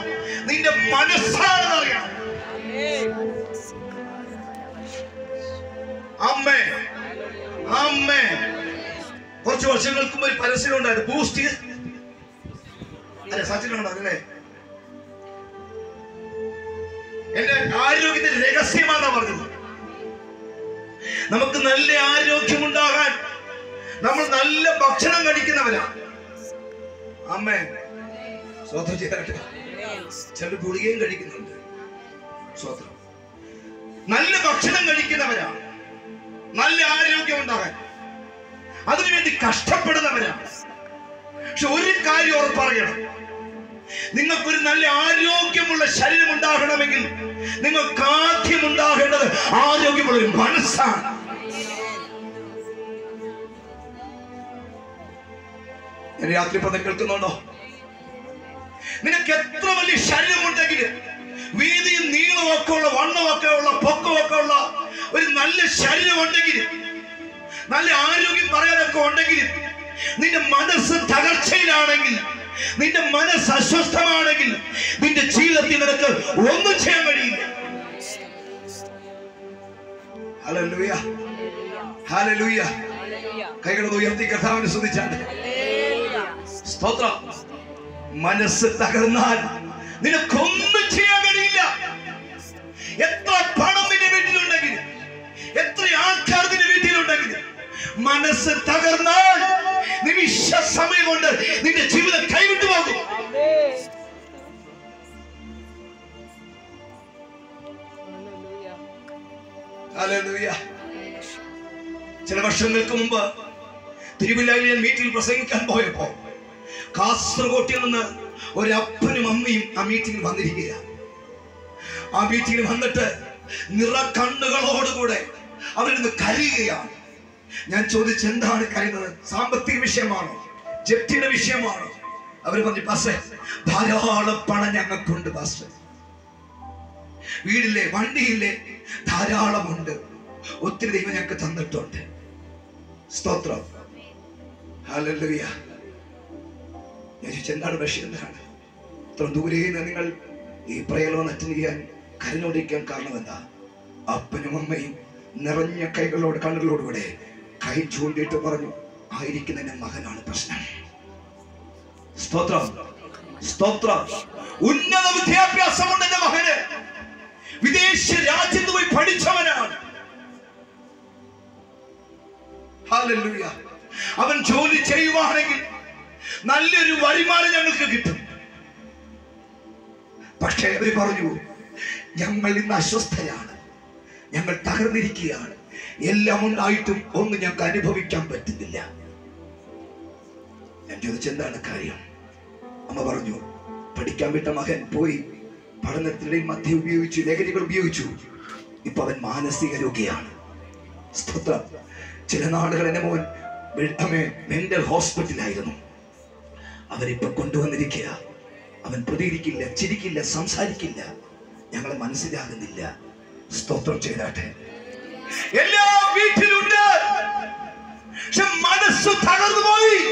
നിന്റെ മനസ്സാണെന്ന് അറിയണം അമ്മേ അമ്മേ കുറച്ച് വർഷങ്ങൾക്ക് മുമ്പ് ഒരു പരസ്യം ഉണ്ടായിരുന്നു ബൂസ്റ്റ് അല്ലെ സച്ചിനുണ്ടോ അല്ലേ എന്റെ ആരോഗ്യത്തിന്റെ രഹസ്യമാണെന്നാ പറഞ്ഞത് നമുക്ക് നല്ല ആരോഗ്യമുണ്ടാകാൻ നമ്മൾ നല്ല ഭക്ഷണം കഴിക്കുന്നവരാ അമ്മേ സ്വന്തം ചെയ്താട്ടെ ചില ഗുളികയും കഴിക്കുന്നുണ്ട് സ്വന്തം നല്ല ഭക്ഷണം കഴിക്കുന്നവരാ നല്ല ആരോഗ്യം ഉണ്ടാകാൻ അതിനുവേണ്ടി കഷ്ടപ്പെടുന്നവരാണ് പക്ഷെ ഒരു കാര്യം ഉറപ്പറിയണം നിങ്ങൾക്കൊരു നല്ല ആരോഗ്യമുള്ള ശരീരം ഉണ്ടാകണമെങ്കിൽ നിങ്ങൾക്ക് ആദ്യം ഉണ്ടാകേണ്ടത് ആരോഗ്യമുള്ള ഒരു മനസ്സാണ് ഞാൻ രാത്രി പദം കേൾക്കുന്നുണ്ടോ നിനക്ക് എത്ര വലിയ ശരീരമുണ്ടെങ്കിൽ വീതിയും നീളമൊക്കെ ഉള്ള വണ്ണമൊക്കെ ഉള്ള പൊക്കമൊക്കെ ഉള്ള ഒരു നല്ല ശരീരം ഉണ്ടെങ്കിൽ നല്ല ആരോഗ്യം പറയാനൊക്കെ ഉണ്ടെങ്കിൽ നിന്റെ മനസ്സ് തകർച്ചയിലാണെങ്കിൽ നിന്റെ മനസ്സ് അസ്വസ്ഥമാണെങ്കിൽ നിന്റെ ജീവിതത്തിൽ നിനക്ക് ഒന്നും ചെയ്യാൻ കഴിയില്ല ഹല്ലേലൂയ ഹല്ലേലൂയ കൈകൾ ഉയർത്തി കർത്താവിനെ സ്തുതിച്ചാണ് സ്തോത്രം മനസ്സ് തകർന്നാൽ നിനക്കൊന്നും ചെയ്യാൻ കഴിയില്ല എത്ര പണം നിന്റെ വീട്ടിലുണ്ടെങ്കിൽ എത്ര ആൾക്കാർ നിന്റെ വീട്ടിലുണ്ടെങ്കിൽ മനസ്സ് തകർന്നാൽ നിമിഷ സമയം കൊണ്ട് നിന്റെ ജീവിതം കൈവിട്ടു പോകും ഹല്ലേലൂയ. ചില വർഷങ്ങൾക്ക് മുമ്പ് തിരുവല്ലയിൽ ഞാൻ വീട്ടിൽ പ്രസംഗിക്കാൻ പോയപ്പോ കാസർഗോട്ടിൽ നിന്ന് ഒരപ്പനും അമ്മയും ആ മീറ്റിംഗിൽ വന്നിരിക്കുക ആ മീറ്റിംഗിൽ വന്നിട്ട് നിറ കണ്ണുകളോടുകൂടെ അവരിന്ന് കരയുകയാണ് ഞാൻ ചോദിച്ചു എന്താണ് കരയുന്നത് സാമ്പത്തിക വിഷയമാണോ ജപ്തിയുടെ വിഷയമാണോ അവർ പറഞ്ഞു പാസ്റ്റേ ധാരാളം പണം ഞങ്ങൾക്കുണ്ട് പാസ്റ്റർ വീടില്ലേ വണ്ടിയില്ലേ ധാരാളമുണ്ട് ഒത്തിരി ദൈവം ഞങ്ങൾക്ക് തന്നിട്ടുണ്ട് സ്തോത്രം ഹല്ലേലൂയ ഞാൻ ചോദിച്ചു എന്താണ് വിഷയം എന്താണ് ഇത്ര ദൂരെ നിന്ന് നിങ്ങൾ ഈ പ്രയലോൺ അറ്റൻഡ് ചെയ്യാൻ കരഞ്ഞോണ്ടിരിക്കാൻ കാരണം എന്താ അപ്പനും അമ്മയും നിറഞ്ഞ കൈകളോട് കണ്ണുകളോടുകൂടെ കൈ ചൂണ്ടിയിട്ട് പറഞ്ഞു ആയിരിക്കുന്ന എന്റെ മകനാണ് പ്രശ്നം സ്തോത്രം സ്തോത്രം ഉന്നത വിദ്യാഭ്യാസമുണ്ട് എന്റെ മകന് വിദേശ രാജ്യത്ത് പോയി പഠിച്ചവനാണ് ഹല്ലേലൂയ. അവൻ ജോലി ചെയ്യുവാണെങ്കിൽ നല്ലൊരു വരുമാനം ഞങ്ങൾക്ക് കിട്ടും പക്ഷേ അവര് പറഞ്ഞു ഞങ്ങൾ ഇന്ന് അസ്വസ്ഥരാണ് ഞങ്ങൾ തകർന്നിരിക്കുകയാണ് എല്ലാം ഉണ്ടായിട്ടും ഒന്നും ഞങ്ങൾക്ക് അനുഭവിക്കാൻ പറ്റുന്നില്ല ഞാൻ ചോദിച്ചെന്താണ് കാര്യം അമ്മ പറഞ്ഞു പഠിക്കാൻ വിട്ട മകൻ പോയി പഠനത്തിനിടയിൽ മദ്യം ഉപയോഗിച്ചു ലഹരികൾ ഉപയോഗിച്ചു ഇപ്പൊ അവൻ മാനസിക രോഗിയാണ് സ്തോത്രം ചില നാടുകൾ എന്റെ മോൻ മെന്റൽ ഹോസ്പിറ്റലായിരുന്നു അവരിപ്പൊ കൊണ്ടുവന്നിരിക്കുക അവൻ പ്രതികരിക്കില്ല ചിരിക്കില്ല സംസാരിക്കില്ല ഞങ്ങളെ മനസ്സിലാകുന്നില്ല സ്തോത്രം ചെയ്താട്ടെ എല്ലാ വീട്ടിലുണ്ട് പക്ഷെ മനസ്സ് തകർന്നു പോയി